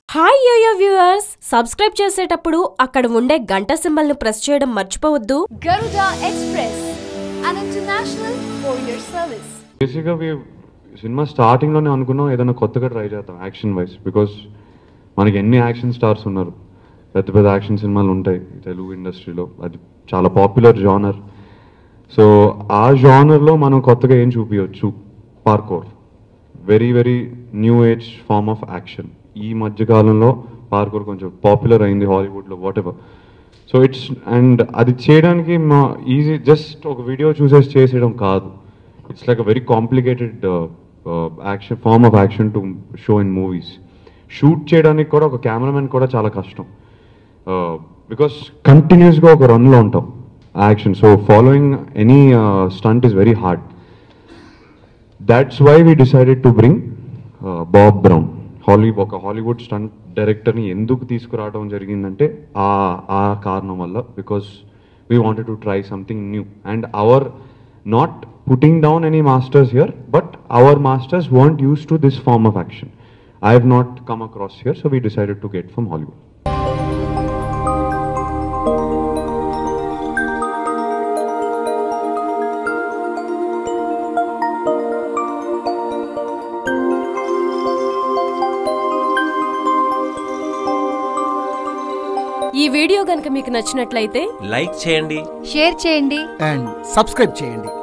Hi yo-yo viewers subscribe చేసేటప్పుడు అక్కడ ఉండే గంట సింబల్ ను ప్రెస్ చేయడం మర్చిపోవద్దు Garuda Express, an international courier service. బేసిక్గా వి సినిమా స్టార్టింగ్లోనే అనుకున్నాం ఏదైనా కొత్తగా ట్రై చేద్దాం యాక్షన్ వైజ్ బికాస్ మనకి ఎన్ని యాక్షన్ స్టార్స్ ఉన్నారు పెద్ద పెద్ద యాక్షన్ సినిమాలు ఉంటాయి తెలుగు ఇండస్ట్రీలో అది చాలా పాపులర్ జానర్ సో ఆ జానర్లో మనం కొత్తగా ఏం చూపించవచ్చు parkour very very new age form of action ఈ మధ్య కాలంలో పార్కోర్ కొంచెం పాపులర్ అయింది హాలీవుడ్లో whatever so it's and అది చేయడానికి మా ఈజీ జస్ట్ ఒక వీడియో చూసేసి చేసేయడం కాదు it's like a very complicated action form of action to show in movies shoot చేయడానికి కూడా ఒక కెమెరామెన్ కూడా చాలా కష్టం బికాస్ కంటిన్యూస్గా ఒక రన్లో ఉంటాం action so following any stunt is very hard that's why we decided to bring Bob Brown హాలీ ఒక హాలీవుడ్ స్టంట్ డైరెక్టర్ని ఎందుకు తీసుకురావడం జరిగిందంటే ఆ ఆ కారణం వల్ల because we wanted to try something new and our not putting down any masters here but our masters want use to this form of action I have not come across here so we decided to get from Hollywood ఈ video గనుక మీకు నచ్చినట్లయితే like చేయండి share చేయండి and subscribe చేయండి